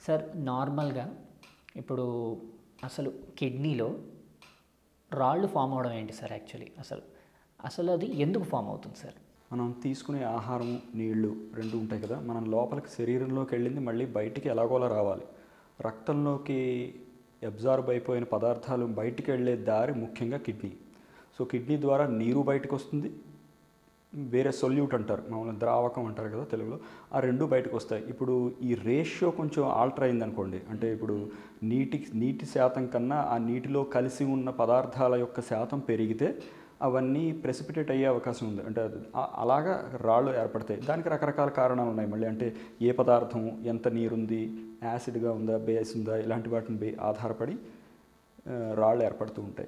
sir నార్మల్గా ఇప్పుడు అసలు కిడ్నీలో రాళ్ళు ఫామ్ అవడం ఏంటి సార్ యాక్చువల్లీ అసలు అసలు అది ఎందుకు ఫామ్ అవుతుంది సార్ మనం తీసుకునే ఆహారం నీళ్లు రెండు ఉంటాయి కదా మనం లోపలికి శరీరంలోకి వెళ్ళింది మళ్ళీ బయటికి ఎలాగోలా రావాలి రక్తంలోకి అబ్జార్బ్ అయిపోయిన పదార్థాలు బయటికి వెళ్ళే దారి ముఖ్యంగా కిడ్నీ సో కిడ్నీ ద్వారా నీరు బయటకు వస్తుంది వేరే సొల్యూట్ అంటారు మామూలుగా ద్రావకం అంటారు కదా తెలుగులో ఆ రెండు బయటకు వస్తాయి ఇప్పుడు ఈ రేషియో కొంచెం ఆల్టర్ అయిందనుకోండి అంటే ఇప్పుడు నీటి నీటి శాతం కన్నా ఆ నీటిలో కలిసి ఉన్న పదార్థాల యొక్క శాతం పెరిగితే అవన్నీ ప్రెసిపిటేట్ అయ్యే అవకాశం ఉంది అంటే అది- ఆ- అలాగా రాళ్ళు ఏర్పడతాయి దానికి రకరకాల కారణాలు ఉన్నాయి మళ్ళీ అంటే ఏ పదార్థం ఎంత నీరుంది యాసిడ్గా ఉందా బేస్ ఉందా ఇలాంటి వాటిని బే- ఆధారపడి ఆ, రాళ్ళు ఏర్పడుతూ ఉంటాయి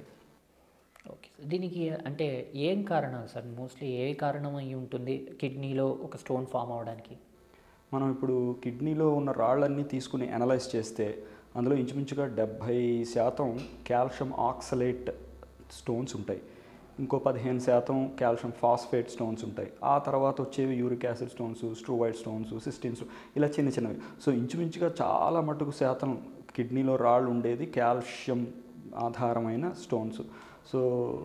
ఓకే సార్ దీనికి అంటే ఏం కారణాలు సార్ మోస్ట్లీ ఏ కారణం అయి ఉంటుంది కిడ్నీలో ఒక స్టోన్ ఫామ్ అవడానికి మనం ఇప్పుడు కిడ్నీలో ఉన్న రాళ్ళన్నీ తీసుకుని అనలైజ్ చేస్తే అందులో ఇంచుమించుగా డెబ్భై శాతం కాల్షియం ఆక్సలేట్ స్టోన్స్ ఉంటాయి ఇంకో పదిహేను శాతం కాల్షియం ఫాస్ఫేట్ స్టోన్స్ ఉంటాయి ఆ తర్వాత వచ్చేవి uric acid stones struvite stones cystines ఇలా చిన్న చిన్నవి సో ఇంచుమించుగా చాలా మటుకు శాతం కిడ్నీలో రాళ్ళు ఉండేది కాల్షియం ఆధారమైన స్టోన్స్ సో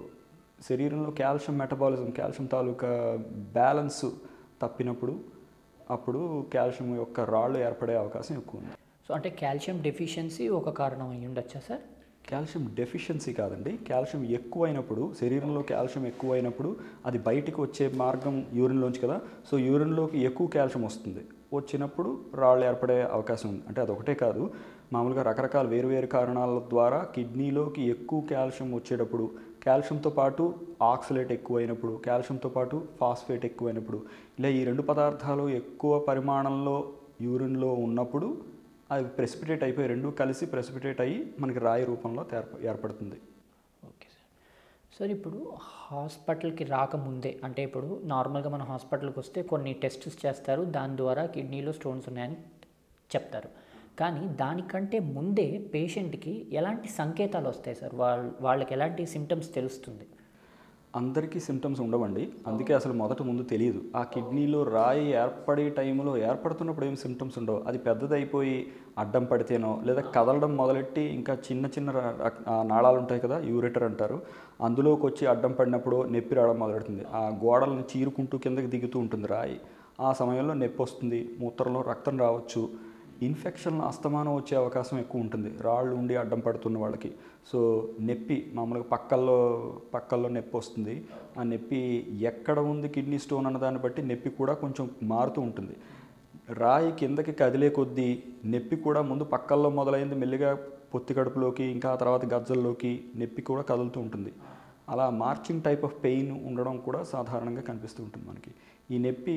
శరీరంలో కాల్షియం మెటబాలిజం కాల్షియం తాలూకా బ్యాలెన్స్ తప్పినప్పుడు అప్పుడు కాల్షియం యొక్క రాళ్ళు ఏర్పడే అవకాశం ఎక్కువ ఉంది సో అంటే కాల్షియం డెఫిషియన్సీ ఒక కారణం అయి ఉండొచ్చా సార్ కాల్షియం డెఫిషియన్సీ కాదండి కాల్షియం ఎక్కువైనప్పుడు శరీరంలో కాల్షియం ఎక్కువైనప్పుడు అది బయటికి వచ్చే మార్గం యూరిన్లోంచి కదా సో యూరిన్లోకి ఎక్కువ కాల్షియం వస్తుంది వచ్చినప్పుడు రాళ్ళు ఏర్పడే అవకాశం ఉంది అంటే అదొకటే కాదు మామూలుగా రకరకాల వేరువేరు కారణాల ద్వారా కిడ్నీలోకి ఎక్కువ కాల్షియం వచ్చేటప్పుడు కాల్షియంతో పాటు ఆక్సలేట్ ఎక్కువైనప్పుడు కాల్షియంతో పాటు ఫాస్ఫేట్ ఎక్కువైనప్పుడు ఇలా ఈ రెండు పదార్థాలు ఎక్కువ పరిమాణంలో యూరిన్లో ఉన్నప్పుడు అవి ప్రెసిపిటేట్ అయిపోయి రెండు కలిసి ప్రెసిపిటేట్ అయ్యి మనకి రాయి రూపంలో ఏర్ప- ఏర్పడుతుంది ఓకే సార్ సార్ ఇప్పుడు హాస్పిటల్కి రాకముందే అంటే ఇప్పుడు నార్మల్గా మన హాస్పిటల్కి వస్తే కొన్ని టెస్ట్స్ చేస్తారు దాని ద్వారా కిడ్నీలో స్టోన్స్ ఉన్నాయని చెప్తారు కానీ దానికంటే ముందే పేషెంట్కి ఎలాంటి సంకేతాలు వస్తాయి సార్ వాళ్ళ వాళ్ళకి ఎలాంటి సిమ్టమ్స్ తెలుస్తుంది అందరికీ సిమ్టమ్స్ ఉండవండి అందుకే అసలు మొదట ముందు తెలియదు ఆ కిడ్నీలో రాయి ఏర్పడే టైంలో ఏర్పడుతున్నప్పుడు ఏం సిమ్టమ్స్ ఉండవు అది పెద్దదైపోయి అడ్డం పడితేనో లేదా కదలడం మొదలెట్టి ఇంకా చిన్న చిన్న ర- ర- ఆ నాళాలు ఉంటాయి కదా యూరేటర్ అంటారు అందులోకి వచ్చి అడ్డం పడినప్పుడు నొప్పి రావడం మొదలెడుతుంది ఆ గోడలను చీరుకుంటూ కిందకి దిగుతూ ఉంటుంది రాయి ఆ సమయంలో నొప్పి వస్తుంది మూత్రంలో రక్తం రావచ్చు ఇన్ఫెక్షన్ అస్తమానం వచ్చే అవకాశం ఎక్కువ ఉంటుంది రాళ్ళు ఉండి అడ్డం పడుతున్న వాళ్ళకి సో నొప్పి మామూలుగా పక్కల్లో పక్కల్లో నొప్పి వస్తుంది ఆ నొప్పి ఎక్కడ ఉంది కిడ్నీ స్టోన్ అన్న దాన్ని బట్టి నొప్పి కూడా కొంచెం మారుతూ ఉంటుంది రాయి కిందకి కదిలే కొద్దీ నొప్పి కూడా ముందు పక్కల్లో మొదలైంది మెల్లిగా పొత్తి కడుపులోకి ఇంకా ఆ తర్వాత గజ్జల్లోకి నొప్పి కూడా కదులుతూ ఉంటుంది అలా మార్చింగ్ టైప్ ఆఫ్ పెయిన్ ఉండడం కూడా సాధారణంగా కనిపిస్తూ ఉంటుంది మనకి ఈ నొప్పి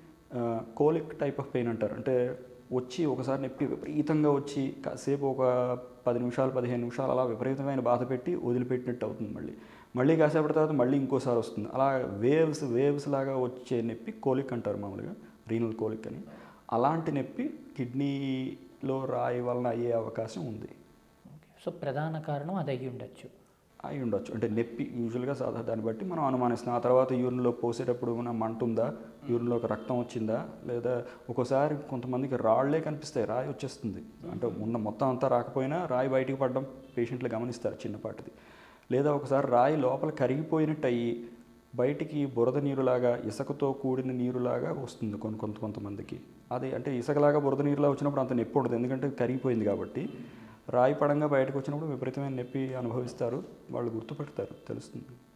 కోలిక్ టైప్ ఆఫ్ పెయిన్ అంటారు అంటే వచ్చి ఒకసారి నొప్పి విపరీతంగా వచ్చి కాసేపు ఒక పది నిమిషాలు పదిహేను నిమిషాలు అలా విపరీతమైన బాధ పెట్టి వదిలిపెట్టినట్టు అవుతుంది మళ్ళీ మళ్ళీ కాసేపటి తర్వాత మళ్ళీ ఇంకోసారి వస్తుంది అలా వేవ్స్ వేవ్స్ లాగా వచ్చే నొప్పి కోలిక్ అంటారు మామూలుగా రీనల్ కోలిక్ అని అలాంటి నొప్పి కిడ్నీలో రాయి వలన అయ్యే అవకాశం ఉంది ఓకే సో ప్రధాన కారణం అది అయ్యి ఉండొచ్చు అయి ఉండొచ్చు అంటే నొప్పి యూజువల్గా సాధారణ దాన్ని బట్టి మనం అనుమానిస్తున్నాం ఆ తర్వాత యూరిన్లో పోసేటప్పుడు ఏమైనా మంట ఉందా యూరిన్లోకి రక్తం వచ్చిందా లేదా ఒక్కోసారి కొంతమందికి రాళ్లే కనిపిస్తాయి రాయి వచ్చేస్తుంది అంటే ఉన్న మొత్తం అంతా రాకపోయినా రాయి బయటికి పడడం పేషెంట్లు గమనిస్తారు చిన్నపాటిది లేదా ఒకసారి రాయి లోపల కరిగిపోయినట్టు అయ్యి బయటికి బురద నీరులాగా ఇసుకతో కూడిన నీరులాగా వస్తుంది కొన్ని కొంత కొంతమందికి అది అంటే ఇసుకలాగా బురద నీరులా వచ్చినప్పుడు అంత నొప్పి ఉండదు ఎందుకంటే కరిగిపోయింది కాబట్టి రాయి పడంగా బయటకు వచ్చినప్పుడు విపరీతమైన నొప్పి అనుభవిస్తారు వాళ్ళు గుర్తుపెడతారు తెలుస్తుంది